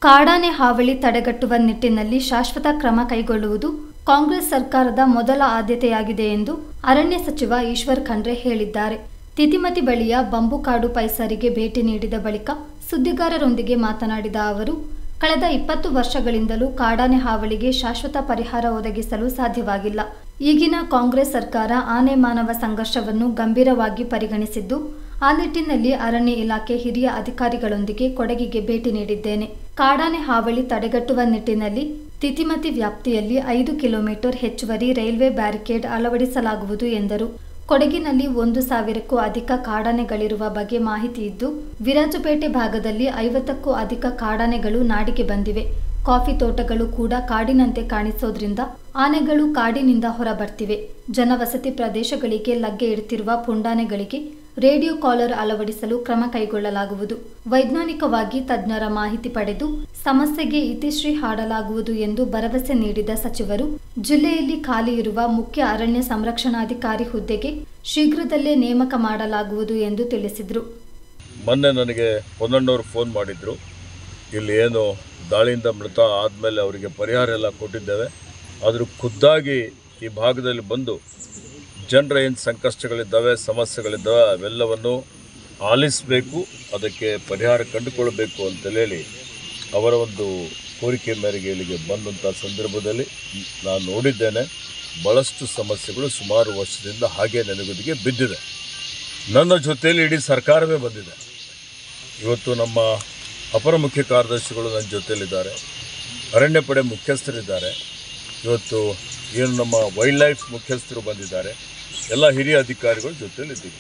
ಕಾಡಾನೆ ಹಾವಳಿ ತಡೆಗಟ್ಟುವ ನಿಟ್ಟಿನಲ್ಲಿ ಶಾಶ್ವತ ಕ್ರಮ ಕೈಗೊಳ್ಳುವುದು ಕಾಂಗ್ರೆಸ್ ಸರ್ಕಾರದ ಮೊದಲ ಆದ್ಯತೆಯಾಗಿದೆ ಎಂದು ಅರಣ್ಯ ಸಚಿವ ಈಶ್ವರ್ ಖಂಡ್ರೆ ಹೇಳಿದ್ದಾರೆ ತಿತಿಮತಿ ಬಳಿಯ ಬಂಬುಕಾಡು ಪೈಸರಿಗೆ ಭೇಟಿ ನೀಡಿದ ಬಳಿಕ ಸುದ್ದಿಗಾರರೊಂದಿಗೆ ಮಾತನಾಡಿದ ಅವರು ಕಳೆದ ಇಪ್ಪತ್ತು ವರ್ಷಗಳಿಂದಲೂ ಕಾಡಾನೆ ಹಾವಳಿಗೆ ಶಾಶ್ವತ ಪರಿಹಾರ ಒದಗಿಸಲು ಸಾಧ್ಯವಾಗಿಲ್ಲ ಈಗಿನ ಕಾಂಗ್ರೆಸ್ ಸರ್ಕಾರ ಆನೆ ಮಾನವ ಸಂಘರ್ಷವನ್ನು ಗಂಭೀರವಾಗಿ ಪರಿಗಣಿಸಿದ್ದು ಆ ನಿಟ್ಟಿನಲ್ಲಿ ಅರಣ್ಯ ಇಲಾಖೆ ಹಿರಿಯ ಅಧಿಕಾರಿಗಳೊಂದಿಗೆ ಕೊಡಗಿಗೆ ಭೇಟಿ ನೀಡಿದ್ದೇನೆ ಕಾಡಾನೆ ಹಾವಳಿ ತಡೆಗಟ್ಟುವ ನಿಟ್ಟಿನಲ್ಲಿ ತಿತಿಮತಿ ವ್ಯಾಪ್ತಿಯಲ್ಲಿ ಐದು ಕಿಲೋಮೀಟರ್ ಹೆಚ್ಚುವರಿ ರೈಲ್ವೆ ಬ್ಯಾರಿಕೇಡ್ ಅಳವಡಿಸಲಾಗುವುದು ಎಂದರು ಕೊಡಗಿನಲ್ಲಿ ಒಂದು ಸಾವಿರಕ್ಕೂ ಅಧಿಕ ಕಾಡಾನೆಗಳಿರುವ ಬಗ್ಗೆ ಮಾಹಿತಿ ಇದ್ದು ವಿರಾಜಪೇಟೆ ಭಾಗದಲ್ಲಿ ಐವತ್ತಕ್ಕೂ ಅಧಿಕ ಕಾಡಾನೆಗಳು ನಾಡಿಗೆ ಬಂದಿವೆ ಕಾಫಿ ತೋಟಗಳು ಕೂಡ ಕಾಡಿನಂತೆ ಕಾಣಿಸೋದ್ರಿಂದ ಆನೆಗಳು ಕಾಡಿನಿಂದ ಹೊರಬರ್ತಿವೆ ಜನವಸತಿ ಪ್ರದೇಶಗಳಿಗೆ ಲಗ್ಗೆ ಇಡ್ತಿರುವ ಪುಂಡಾನೆಗಳಿಗೆ ರೇಡಿಯೋ ಕಾಲರ್ ಅಳವಡಿಸಲು ಕ್ರಮ ಕೈಗೊಳ್ಳಲಾಗುವುದು ವೈಜ್ಞಾನಿಕವಾಗಿ ತಜ್ಞರ ಮಾಹಿತಿ ಪಡೆದು ಸಮಸ್ಯೆಗೆ ಇತಿಶ್ರೀ ಹಾಡಲಾಗುವುದು ಎಂದು ಭರವಸೆ ನೀಡಿದ ಸಚಿವರು ಜಿಲ್ಲೆಯಲ್ಲಿ ಖಾಲಿ ಇರುವ ಮುಖ್ಯ ಅರಣ್ಯ ಸಂರಕ್ಷಣಾಧಿಕಾರಿ ಹುದ್ದೆಗೆ ಶೀಘ್ರದಲ್ಲೇ ನೇಮಕ ಮಾಡಲಾಗುವುದು ಎಂದು ತಿಳಿಸಿದರು ಮೊನ್ನೆ ನನಗೆ ಹೊನ್ನಣ್ಣವ್ರು ಫೋನ್ ಮಾಡಿದರು ಇಲ್ಲಿ ಏನು ದಾಳಿಯಿಂದ ಮೃತ ಆದಮೇಲೆ ಅವರಿಗೆ ಪರಿಹಾರ ಎಲ್ಲ ಕೊಟ್ಟಿದ್ದೇವೆ ಆದರೂ ಖುದ್ದಾಗಿ ಈ ಭಾಗದಲ್ಲಿ ಬಂದು ಜನರ ಏನು ಸಂಕಷ್ಟಗಳಿದ್ದಾವೆ ಸಮಸ್ಯೆಗಳಿದ್ದಾವೆ ಅವೆಲ್ಲವನ್ನು ಆಲಿಸಬೇಕು ಅದಕ್ಕೆ ಪರಿಹಾರ ಕಂಡುಕೊಳ್ಬೇಕು ಅಂತೇಳಿ ಅವರ ಒಂದು ಕೋರಿಕೆ ಮೇರೆಗೆ ಇಲ್ಲಿಗೆ ಬಂದಂಥ ಸಂದರ್ಭದಲ್ಲಿ ನಾನು ನೋಡಿದ್ದೇನೆ ಭಾಳಷ್ಟು ಸಮಸ್ಯೆಗಳು ಸುಮಾರು ವರ್ಷದಿಂದ ಹಾಗೆ ನೆನಗುದಿಗೆ ಬಿದ್ದಿದೆ ನನ್ನ ಜೊತೆಯಲ್ಲಿ ಇಡೀ ಸರ್ಕಾರವೇ ಬಂದಿದೆ ಇವತ್ತು ನಮ್ಮ ಅಪರ ಮುಖ್ಯ ಕಾರ್ಯದರ್ಶಿಗಳು ನನ್ನ ಜೊತೆಯಲ್ಲಿದ್ದಾರೆ ಅರಣ್ಯ ಪಡೆ ಮುಖ್ಯಸ್ಥರಿದ್ದಾರೆ ಇವತ್ತು ಏನು ನಮ್ಮ ವೈಲ್ಡ್ ಲೈಫ್ ಮುಖ್ಯಸ್ಥರು ಬಂದಿದ್ದಾರೆ ಎಲ್ಲ ಹಿರಿಯ ಅಧಿಕಾರಿಗಳ ಜೊತೆಯಲ್ಲಿದ್ದೀವಿ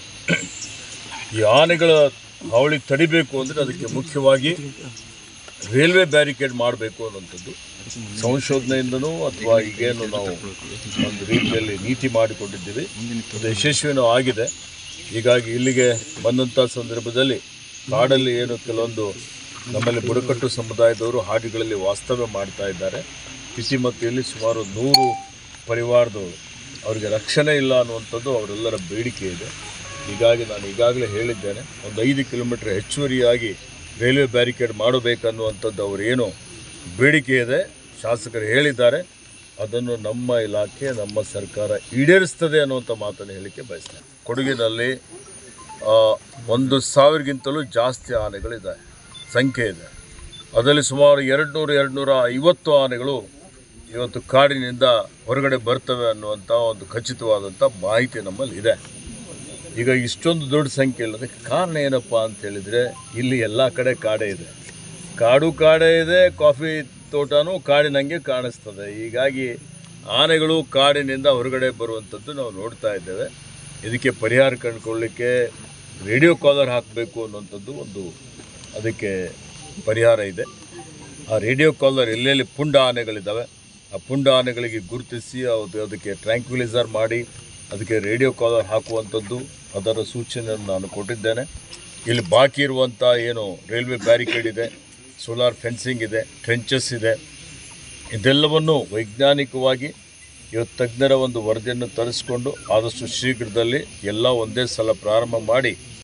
ಈ ಆನೆಗಳ ಹಾವಳಿ ತಡಿಬೇಕು ಅಂದರೆ ಅದಕ್ಕೆ ಮುಖ್ಯವಾಗಿ ರೈಲ್ವೆ ಬ್ಯಾರಿಕೇಡ್ ಮಾಡಬೇಕು ಅನ್ನೋಂಥದ್ದು ಸಂಶೋಧನೆಯಿಂದನೂ ಅಥವಾ ಈಗೇನು ನಾವು ಒಂದು ರೀತಿಯಲ್ಲಿ ನೀತಿ ಮಾಡಿಕೊಂಡಿದ್ದೀವಿ ಅದು ಯಶಸ್ವಿನೂ ಆಗಿದೆ ಹೀಗಾಗಿ ಇಲ್ಲಿಗೆ ಬಂದಂಥ ಸಂದರ್ಭದಲ್ಲಿ ಕಾಡಲ್ಲಿ ಏನು ಕೆಲವೊಂದು ನಮ್ಮಲ್ಲಿ ಬುಡಕಟ್ಟು ಸಮುದಾಯದವರು ಹಾಡಿಗಳಲ್ಲಿ ವಾಸ್ತವ್ಯ ಮಾಡ್ತಾ ಇದ್ದಾರೆ ತಿತಿಮತಿಯಲ್ಲಿ ಸುಮಾರು ನೂರು ಪರಿವಾರದವರು ಅವರಿಗೆ ರಕ್ಷಣೆ ಇಲ್ಲ ಅನ್ನುವಂಥದ್ದು ಅವರೆಲ್ಲರ ಬೇಡಿಕೆ ಇದೆ ಹೀಗಾಗಿ ನಾನು ಈಗಾಗಲೇ ಹೇಳಿದ್ದೇನೆ ಒಂದು ಐದು ಕಿಲೋಮೀಟರ್ ಹೆಚ್ಚುವರಿಯಾಗಿ ರೈಲ್ವೆ ಬ್ಯಾರಿಕೇಡ್ ಮಾಡಬೇಕನ್ನುವಂಥದ್ದು ಅವರೇನು ಬೇಡಿಕೆ ಇದೆ ಶಾಸಕರು ಹೇಳಿದ್ದಾರೆ ಅದನ್ನು ನಮ್ಮ ಇಲಾಖೆ ನಮ್ಮ ಸರ್ಕಾರ ಈಡೇರಿಸ್ತದೆ ಅನ್ನುವಂಥ ಮಾತನ್ನು ಹೇಳಲಿಕ್ಕೆ ಬಯಸ್ತೇನೆ ಕೊಡಗಿನಲ್ಲಿ ಆ, ಒಂದು ಸಾವಿರಗಿಂತಲೂ ಜಾಸ್ತಿ ಆನೆಗಳಿದೆ ಸಂಖ್ಯೆ ಇದೆ ಅದರಲ್ಲಿ ಸುಮಾರು ಎರಡು ನೂರು ಎರಡು ನೂರ ಐವತ್ತು ಆನೆಗಳು ಇವತ್ತು ಕಾಡಿನಿಂದ ಹೊರಗಡೆ ಬರ್ತವೆ ಅನ್ನುವಂಥ ಒಂದು ಖಚಿತವಾದಂಥ ಮಾಹಿತಿ ನಮ್ಮಲ್ಲಿ ಇದೆ ಈಗ ಇಷ್ಟೊಂದು ದೊಡ್ಡ ಸಂಖ್ಯೆ ಇಲ್ಲದಕ್ಕೆ ಕಾರಣ ಏನಪ್ಪ ಅಂತ ಹೇಳಿದರೆ ಇಲ್ಲಿ ಎಲ್ಲ ಕಡೆ ಕಾಡೇ ಇದೆ ಕಾಡು ಕಾಡೇ ಇದೆ ಕಾಫಿ ತೋಟನೂ ಕಾಡಿನಂಗೆ ಕಾಣಿಸ್ತದೆ ಹೀಗಾಗಿ ಆನೆಗಳು ಕಾಡಿನಿಂದ ಹೊರಗಡೆ ಬರುವಂಥದ್ದು ನಾವು ನೋಡ್ತಾ ಇದ್ದೇವೆ ಇದಕ್ಕೆ ಪರಿಹಾರ ಕಂಡುಕೊಳ್ಳಲಿಕ್ಕೆ ರೇಡಿಯೋ ಕಾಲರ್ ಹಾಕಬೇಕು ಅನ್ನುವಂಥದ್ದು ಒಂದು ಅದಕ್ಕೆ ಪರಿಹಾರ ಇದೆ ಆ ರೇಡಿಯೋ ಕಾಲರ್ ಎಲ್ಲೆಲ್ಲಿ ಪುಂಡ ಆನೆಗಳಿದ್ದಾವೆ ಆ ಪುಂಡ ಆನೆಗಳಿಗೆ ಗುರುತಿಸಿ ಅದು ಅದಕ್ಕೆ ಟ್ರ್ಯಾಂಕ್ವಿಲೈಸರ್ ಮಾಡಿ ಅದಕ್ಕೆ ರೇಡಿಯೋ ಕಾಲರ್ ಹಾಕುವಂಥದ್ದು ಅದರ ಸೂಚನೆಯನ್ನು ನಾನು ಕೊಟ್ಟಿದ್ದೇನೆ ಇಲ್ಲಿ ಬಾಕಿ ಇರುವಂಥ ಏನು ರೈಲ್ವೆ ಬ್ಯಾರಿಕೇಡ್ ಇದೆ ಸೋಲಾರ್ ಫೆನ್ಸಿಂಗ್ ಇದೆ ಟ್ರೆಂಚಸ್ ಇದೆ ಇದೆಲ್ಲವನ್ನು ವೈಜ್ಞಾನಿಕವಾಗಿ ಇವತ್ತು ತಜ್ಞರ ಒಂದು ವರದಿಯನ್ನು ತರಿಸ್ಕೊಂಡು ಆದಷ್ಟು ಶೀಘ್ರದಲ್ಲಿ ಎಲ್ಲ ಒಂದೇ ಸಲ ಪ್ರಾರಂಭ ಮಾಡಿ